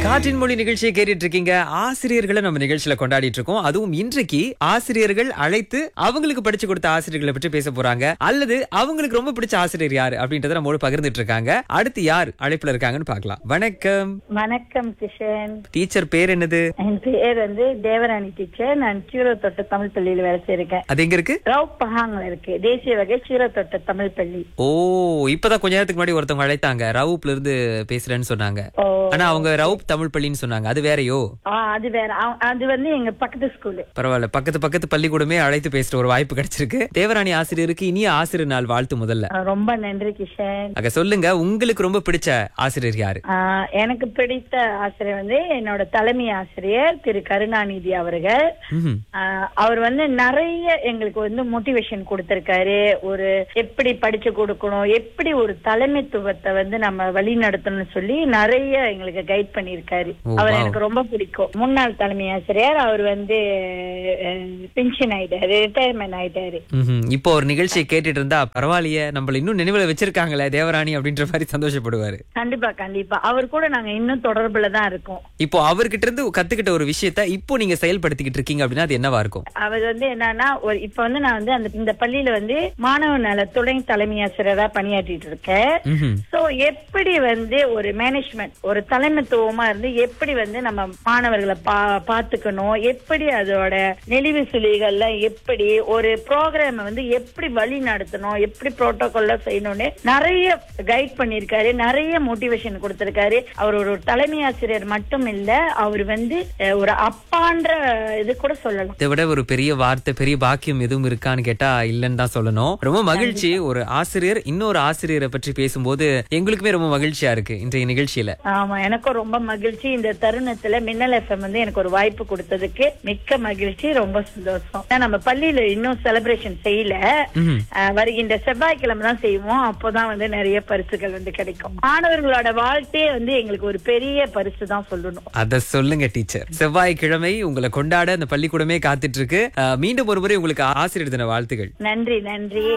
காற்றின் மொழி நிகழ்ச்சியை கேட்டுட்டு இருக்கீங்க ஆசிரியர்களை நம்ம நிகழ்ச்சியில கொண்டாடிட்டு இருக்கோம் அதுவும் இன்றைக்கு ஆசிரியர்கள் அழைத்து அவங்களுக்கு படிச்சு கொடுத்த ஆசிரியர்களை பற்றி பேச போறாங்க அல்லது அவங்களுக்கு ரொம்ப பிடிச்ச ஆசிரியர் யாரு அப்படின்றத நம்மோடு பகிர்ந்துட்டு இருக்காங்க அடுத்து யார் அழைப்புல இருக்காங்கன்னு பார்க்கலாம் வணக்கம் வணக்கம் கிஷன் டீச்சர் பேர் என்னது என் பேர் வந்து தேவராணி டீச்சர் நான் சீரோ தொட்ட தமிழ் பள்ளியில வேலை செய்யிருக்கேன் அது எங்க இருக்கு ரவ் பஹாங்ல இருக்கு தேசிய வகை சீரோ தொட்ட தமிழ் பள்ளி ஓ இப்பதான் கொஞ்ச நேரத்துக்கு முன்னாடி ஒருத்தவங்க அழைத்தாங்க ரவுப்ல இருந்து பேசுறேன்னு சொன்னாங்க ஓ ஆனா அவங்க ரவுப் தமிழ் பள்ளின்னு சொன்னாங்க அது வேறயோ ஆ, அது வேற அ- அது வந்து எங்க பக்கத்து ஸ்கூலு பரவாயில்ல பக்கத்து பக்கத்து பள்ளிக்கூடமே அழைத்து பேசுற ஒரு வாய்ப்பு கிடைச்சிருக்கு தேவராணி ஆசிரியருக்கு இனிய ஆசிரியர் நாள் வாழ்த்து முதல்ல ரொம்ப நன்றி கிஷன் அங்க சொல்லுங்க உங்களுக்கு ரொம்ப பிடிச்ச ஆசிரியர் யாரு ஆ, எனக்கு பிடித்த ஆசிரியர் வந்து என்னோட தலைமை ஆசிரியர் திரு கருணாநிதி அவர்கள் ம்ஹும். ஆ, அவர் வந்து நிறைய எங்களுக்கு வந்து மோட்டிவேஷன் கொடுத்திருக்காரு ஒரு எப்படி படிச்சு கொடுக்கணும் எப்படி ஒரு தலைமைத்துவத்தை வந்து நம்ம வழி நடத்தணும்னு சொல்லி நிறைய எங்களுக்கு கைட் பண்ணியிருக்காரு ஓ, அவர் wow. எனக்கு ரொம்ப பிடிக்கும் முன்னாள் தலைமை ஆசிரியர் அவர் வந்து பென்ஷன் ஆயிட்டாரு ரிட்டையர்மெண்ட் ஆயிட்டாரு ம்ஹும். இப்போ ஒரு நிகழ்ச்சியை கேட்டுட்டு இருந்தா பரவாயில்லையே நம்மள இன்னும் நினைவுல வச்சிருக்காங்களே தேவராணி அப்படின்ற மாதிரி சந்தோஷப்படுவாரு கண்டிப்பா கண்டிப்பா அவர் கூட நாங்க இன்னும் தொடர்புல தான் இருக்கோம் இப்போ அவர்கிட்ட இருந்து கத்துக்கிட்ட ஒரு விஷயத்த இப்போ நீங்க செயல்படுத்திக்கிட்டு இருக்கீங்க அப்படின்னா அது என்னவா இருக்கும் அவர் வந்து என்னன்னா ஒரு இப்ப வந்து நான் வந்து அந்த இந்த பள்ளியில வந்து மாணவ நல துணை தலைமை ஆசிரியரா பணியாற்றிட்டு இருக்கேன் ம்ஹும். சோ எப்படி வந்து ஒரு மேனேஜ்மெண்ட் ஒரு தலைமைத்துவமா இருந்து எப்படி வந்து நம்ம மாணவர்களை பா பாத்துக்கணும் எப்படி அதோட நெளிவு சுழிகள்ல எப்படி ஒரு ப்ரோக்ராம் வந்து எப்படி வழி நடத்தணும் எப்படி புரோட்டோகால்ல செய்யணும்னு நிறைய கைட் பண்ணிருக்காரு நிறைய மோட்டிவேஷன் கொடுத்திருக்காரு அவர் ஒரு தலைமை ஆசிரியர் மட்டும் இல்ல அவர் வந்து அஹ், ஒரு அப்பான்ற இது கூட சொல்லலாம் இதை விட ஒரு பெரிய வார்த்தை பெரிய பாக்கியம் எதுவும் இருக்கான்னு கேட்டா இல்லன்னு தான் சொல்லணும் ரொம்ப மகிழ்ச்சி ஒரு ஆசிரியர் இன்னொரு ஆசிரியரை பற்றி பேசும்போது எங்களுக்குமே ரொம்ப மகிழ்ச்சியா இருக்கு இன்றைய நிகழ்ச்சியில ஆமா எனக்கும் ரொம்ப மகிழ்ச்சி இந்த தருணத்துல மின்னல் எஃப்எம் வந்து எனக்கு ஒரு வாய்ப்பு கொடுத்ததுக்கு மிக்க மகிழ்ச்சி ரொம்ப சந்தோஷம் ஏன்னா, நம்ம பள்ளியில இன்னும் செலிப்ரேஷன் செய்யல ம்ஹும். அஹ், வருகின்ற செவ்வாய்க்கிழமை தான் செய்வோம் அப்போதான் வந்து நிறைய பரிசுகள் வந்து கிடைக்கும் மாணவர்களோட வாழ்க்கையே வந்து எங்களுக்கு ஒரு பெரிய பரிசு தான் சொல்லணும் அத சொல்லுங்க டீச்சர் செவ்வாய்க்கிழமை உங்களை கொண்டாட அந்த பள்ளிக்கூடமே காத்துட்டு இருக்கு அஹ், மீண்டும் ஒரு முறை உங்களுக்கு ஆசிரியர் தின வாழ்த்துகள் நன்றி நன்றி